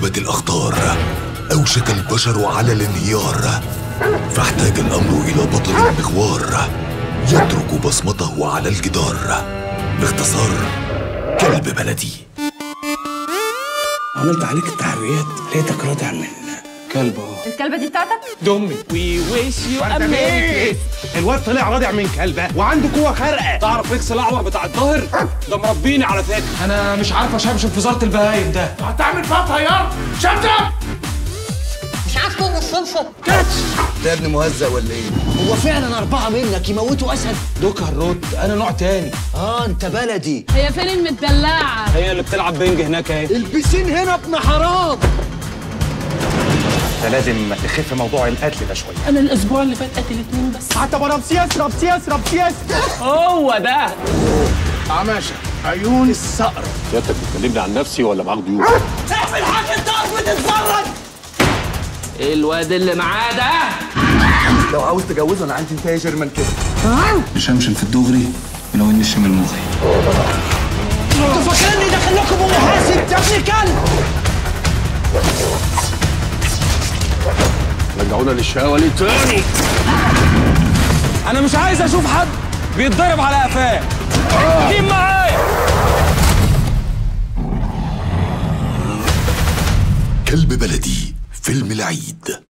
اشتبت الأخطار أوشك البشر على الانهيار فاحتاج الأمر إلى بطل مغوار يترك بصمته على الجدار باختصار كلب بلدي عملت عليك التحريات لقيتك رادع من كلب اهو الكلبة دي بتاعتك؟ دمي وي ويش يو اميز الواد طلع رادع من كلبه وعنده قوه خارقه تعرف اكس الاعور بتاع الظهر ده مربيني على فكره انا مش عارف اشبشب في وزاره البهايم ده هتعمل فيها طيار شبشب مش عارف تقول الصلصه ده ابن مهزأ ولا ايه؟ هو فعلا اربعه منك يموتوا اسد دوكا الرد انا نوع تاني اه انت بلدي هي فين المدلعة؟ هي اللي بتلعب بينج هناك اهي البسين هنا ابن حرام فلازم تخف موضوع القتل ده شويه انا الاسبوع اللي فات قتل اتنين بس حتى برمسيس رمسيس رمسيس هو ده عماشة عيون الصقر سيادتك بتكلمني عن نفسي ولا معاك ضيوف؟ اعمل حاجه انت واقف بتتفرج الواد اللي معاه ده لو عاوز تجوزه انا عندي انت يا جيرمان كده مشمشم في الدغري ولو ان الشم المغري انتوا فاكريني داخل لكم ومحاسب يا ابن كلب رجعونا للشقاوة ليه تاني؟ انا مش عايز اشوف حد بيتضرب على قفاه جيب معايا كلب بلدي فيلم العيد